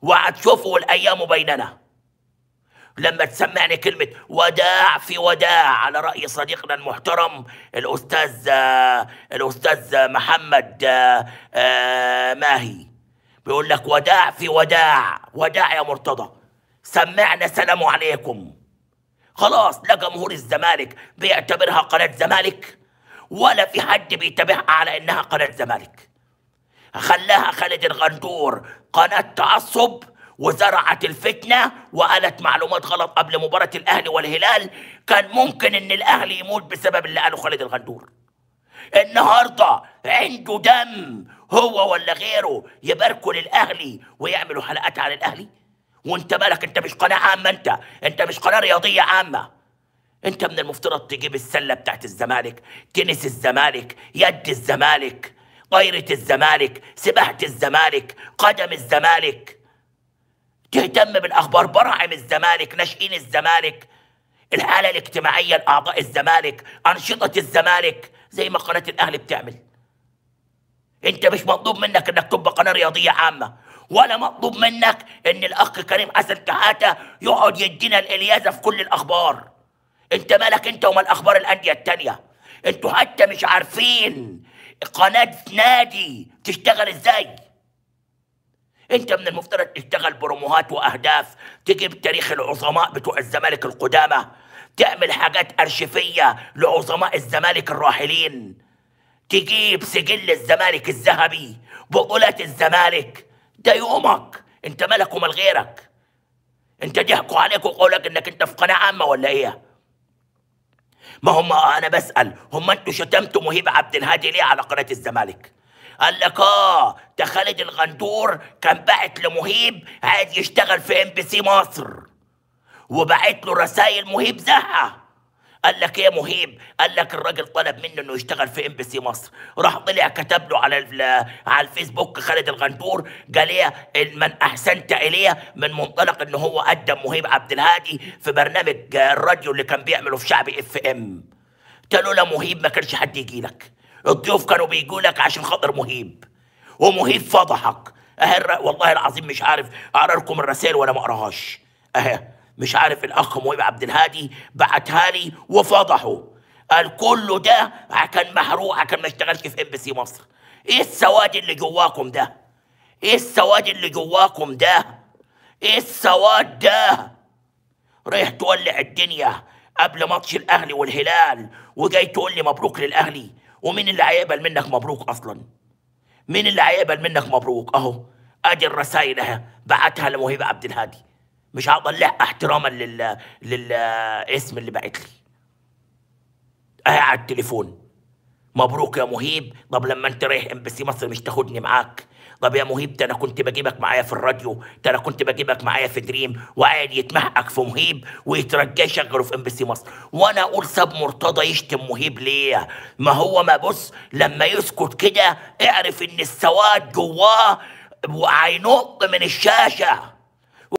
وهتشوفوا الايام بيننا لما تسمعني كلمة وداع في وداع على رأي صديقنا المحترم الأستاذ آه، الأستاذ محمد آه، آه، ماهي بيقول لك وداع في وداع وداع يا مرتضى سمعنا سلام عليكم خلاص لا جمهور الزمالك بيعتبرها قناة زمالك ولا في حد بيتابعها على إنها قناة زمالك خلاها خالد الغندور قناة تعصب وزرعت الفتنة وقالت معلومات غلط قبل مباراة الأهلي والهلال كان ممكن إن الأهلي يموت بسبب اللي قاله خالد الغندور النهاردة عنده دم هو ولا غيره يباركوا للأهلي ويعملوا حلقات على الأهلي وانت مالك انت مش قناة عامة انت انت مش قناة رياضية عامة انت من المفترض تجيب السلة بتاعت الزمالك تنس الزمالك يد الزمالك طايرة الزمالك سباحة الزمالك قدم الزمالك تهتم بالاخبار براعم الزمالك ناشئين الزمالك الحاله الاجتماعيه لاعضاء الزمالك انشطه الزمالك زي ما قناه الاهلي بتعمل انت مش مطلوب منك انك تبقى قناه رياضيه عامه ولا مطلوب منك ان الاخ كريم حسن كحاته يقعد يدينا الالياذه في كل الاخبار انت مالك انت ومال اخبار الانديه التانيه انتوا حتى مش عارفين قناه نادي تشتغل ازاي انت من المفترض تشتغل بروموهات واهداف تجيب تاريخ العظماء بتوع الزمالك القدامى تعمل حاجات ارشيفيه لعظماء الزمالك الراحلين تجيب سجل الزمالك الذهبي بطولات الزمالك ده يومك انت مالك ومال غيرك انت ضحكوا عليك وقولك انك انت في قناه عامه ولا ايه ما هم انا بسال هم انتوا شتمتوا مهيب عبد الهادي ليه على قناه الزمالك قال لك اه ده خالد الغندور كان باعت لمهيب عايز يشتغل في ام بي سي مصر وبعت له رسائل مهيب زهقه قال لك ايه يا مهيب قال لك الراجل طلب منه انه يشتغل في ام بي سي مصر راح طلع كتب له على ال- على الفيسبوك خالد الغندور قال ايه إن من احسنت اليه من منطلق انه هو قدم مهيب عبد الهادي في برنامج آه، الراديو اللي كان بيعمله في شعبي اف ام قلت له لا مهيب ما كانش حد يجي لك الضيوف كانوا بيجوا لك عشان خاطر مهيب ومهيب فضحك اهي الر- والله العظيم مش عارف اقرا لكم الرسائل ولا ما اقراهاش اهي مش عارف الاخ مهيب عبد الهادي بعتها لي وفضحه قال كله ده كان محروق عشان ما اشتغلش في ام بي سي مصر ايه السواد اللي جواكم ده ايه السواد اللي جواكم ده ايه السواد ده رايح تولع الدنيا قبل ماتش الاهلي والهلال وجاي تقول لي مبروك للاهلي ومين اللي هيقبل منك مبروك اصلا مين اللي هيقبل منك مبروك اهو ادي الرسائل اهي بعتها لموهبه عبد الهادي مش هطلع احتراما لل للاسم اللي بعت لي اهي على التليفون مبروك يا مهيب طب لما انت رايح امبسي مصر مش تاخدني معاك طب يا مهيب ده انا كنت بجيبك معايا في الراديو ده انا كنت بجيبك معايا في دريم وقاعد يتمحقك في مهيب ويترجى يشغله في امبسي مصر وانا اقول ساب مرتضى يشتم مهيب ليه ما هو ما بص لما يسكت كده اعرف ان السواد جواه وهينط من الشاشه